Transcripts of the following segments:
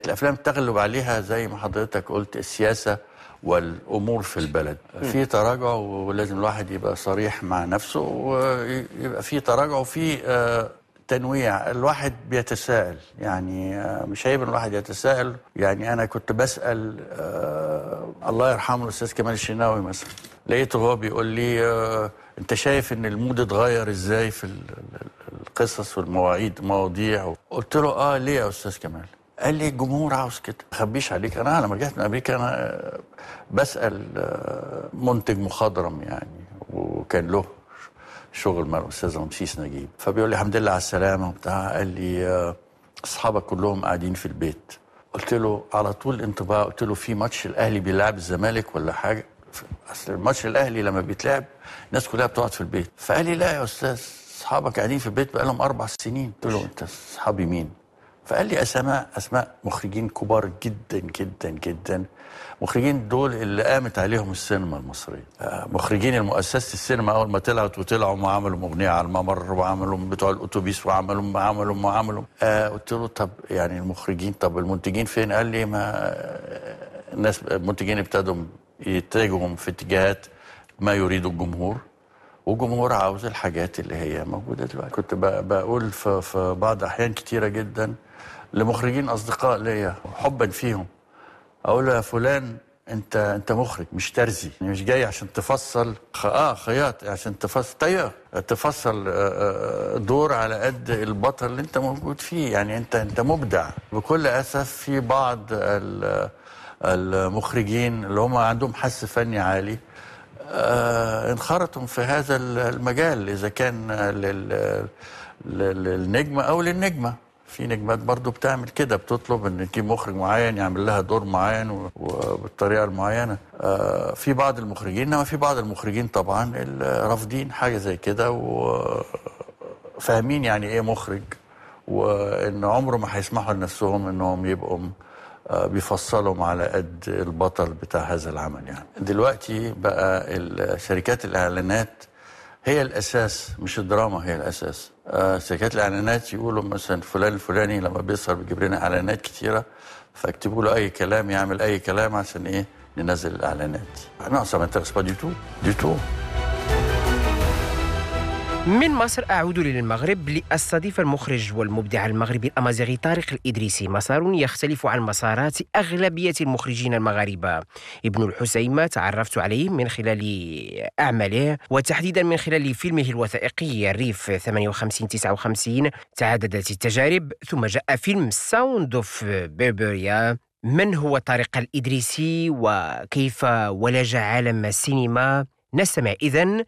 الافلام تغلب عليها زي ما حضرتك قلت السياسه والامور في البلد في تراجع ولازم الواحد يبقى صريح مع نفسه ويبقى في تراجع وفي آه، تنويع الواحد بيتساءل يعني آه، مش عيب إن الواحد يتساءل يعني انا كنت بسال آه، الله يرحمه الاستاذ كمال الشناوي مثلا لقيته هو بيقول لي آه، انت شايف ان المود اتغير ازاي في ال- ال- القصص والمواعيد مواضيع قلت له اه ليه يا استاذ كمال قال لي الجمهور عاوز كده ما اخبيش عليك انا لما رجعت من امريكا انا آه، بسال آه، منتج مخضرم يعني وكان له شغل مع الاستاذ رمسيس نجيب فبيقول لي الحمد لله على السلامه وبتاع قال لي آه، اصحابك كلهم قاعدين في البيت قلت له على طول انطباع قلت له في ماتش الاهلي بيلعب الزمالك ولا حاجه اصل الماتش الاهلي لما بيتلعب الناس كلها بتقعد في البيت فقال لي لا يا استاذ اصحابك قاعدين في البيت بقالهم اربع سنين قلت له انت اصحابي مين فقال لي اسماء اسماء مخرجين كبار جدا جدا جدا مخرجين دول اللي قامت عليهم السينما المصريه آه، مخرجين المؤسسه السينما اول ما طلعت وطلعوا وعملوا اغنيه على الممر وعملوا بتوع الاتوبيس وعملوا عملوا وعملوا آه قلت له طب يعني المخرجين طب المنتجين فين قال لي ما آه، الناس المنتجين ابتدوا يتجهوا في اتجاهات ما يريد الجمهور والجمهور عاوز الحاجات اللي هي موجوده دلوقتي كنت ب- بقول في, في بعض احيان كتيره جدا لمخرجين اصدقاء ليا حبا فيهم اقول له يا فلان انت انت مخرج مش ترزي يعني مش جاي عشان تفصل خ... اه خياط عشان تفصل طيب تفصل آه، آه، دور على قد البطل اللي انت موجود فيه يعني انت انت مبدع بكل اسف في بعض ال- المخرجين اللي هم عندهم حس فني عالي آه، انخرطوا في هذا المجال اذا كان لل... لل- للنجم او للنجمه في نجمات برضو بتعمل كده بتطلب ان تجيب مخرج معين يعمل لها دور معين و- وبالطريقه المعينه آه، في بعض المخرجين انما في بعض المخرجين طبعا اللي رافضين حاجه زي كده وفاهمين يعني ايه مخرج وان عمره ما هيسمحوا لنفسهم انهم يبقوا آه، بيفصلهم على قد البطل بتاع هذا العمل يعني دلوقتي بقى ال- شركات الاعلانات هي الاساس مش الدراما هي الاساس آه، شركات الاعلانات يقولوا مثلا فلان الفلاني لما بيظهر بيجيب لنا اعلانات كتيره فاكتبوا له اي كلام يعمل اي كلام عشان ايه ننزل الاعلانات non ça m'intéresse pas du tout du tout من مصر أعود للمغرب لأستضيف المخرج والمبدع المغربي الأمازيغي طارق الإدريسي مسار يختلف عن مسارات أغلبية المخرجين المغاربة ابن الحسيمة تعرفت عليه من خلال أعماله وتحديدا من خلال فيلمه الوثائقي الريف 58-59 تعددت التجارب ثم جاء فيلم ساوند اوف بيربريا من هو طارق الإدريسي وكيف ولج عالم السينما نستمع إذن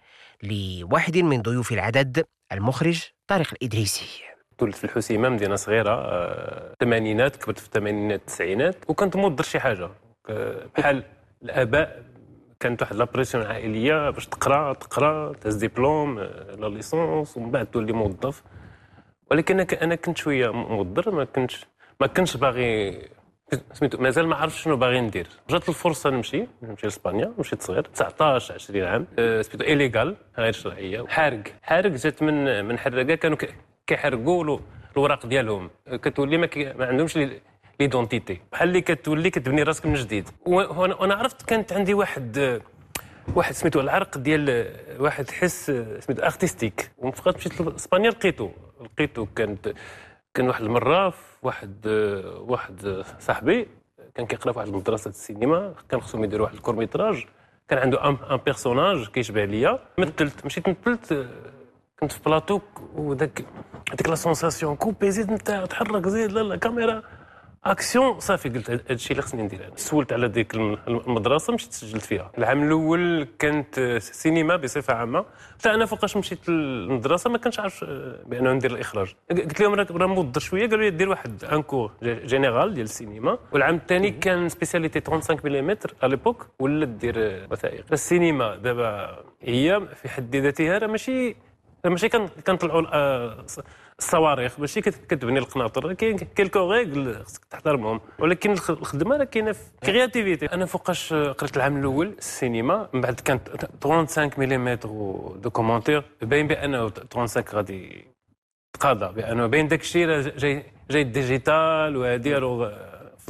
لواحد من ضيوف العدد المخرج طارق الإدريسي ولدت في الحسيمه مدينه صغيره آه، الثمانينات كبرت في الثمانينات التسعينات وكنت مودر شي حاجه آه، بحال الاباء كانت واحد لابريسيون عائليه باش تقرا تقرا تهز ديبلوم آه، لا ليسونس ومن بعد تولي موظف ولكن انا ك- انا كنت شويه مودر ما كنتش ما كنتش باغي سميتو مازال ما عرفتش شنو باغي ندير جات الفرصه نمشي نمشي لاسبانيا مشيت صغير 19 20 عام آه، سميتو ايليغال غير شرعيه حارق حارق جات من من حراقه كانوا ك- كيحرقوا له الوراق ديالهم آه، كتولي ما, كي- ما عندهمش لي- ليدونتيتي بحال اللي كتولي كتبني راسك من جديد و- وانا وأنا عرفت كانت عندي واحد آه، واحد سميتو العرق ديال آه، واحد حس آه، سميتو ارتستيك وفقط مشيت لاسبانيا لقيتو لقيتو كانت كان واحد المره في واحد آه، واحد آه، صاحبي كان كيقرا في واحد مدرسه السينما كان خصهم يديروا واحد الكورميتراج كان عنده ان ان بيرسوناج كيشبه ليا مثلت مشيت مثلت آه، كنت في بلاطو وداك هذيك لا سونساسيون كوبي زيد انت تحرك زيد لا لا كاميرا اكسيون صافي قلت هذا الشيء اللي خصني ندير انا سولت على ديك الم- المدرسه مشيت سجلت فيها العام الاول كانت آه، سينما بصفه عامه حتى انا فوقاش مشيت للمدرسه ما كنتش عارف آه، بانه ندير الاخراج قلت لهم راه راه مضر شويه قالوا لي دير واحد ان كور جينيرال ديال السينما والعام الثاني كان سبيسياليتي 35 ملم على ليبوك ولا دير آه، وثائق السينما دابا هي في حد ذاتها راه ماشي ماشي كان كنطلعوا آه، الصواريخ ماشي كت- كتبني القناطر كاين كيلكو ريغل خصك تحترمهم ولكن الخ- الخدمه راه كاينه في كرياتيفيتي انا فوقاش قريت العام الاول السينما من بعد كانت 35 ملم دو كومونتير باين بانه 35 غادي تقاضى بانه باين داك الشيء راه جاي جاي ديجيتال وهادي الوغ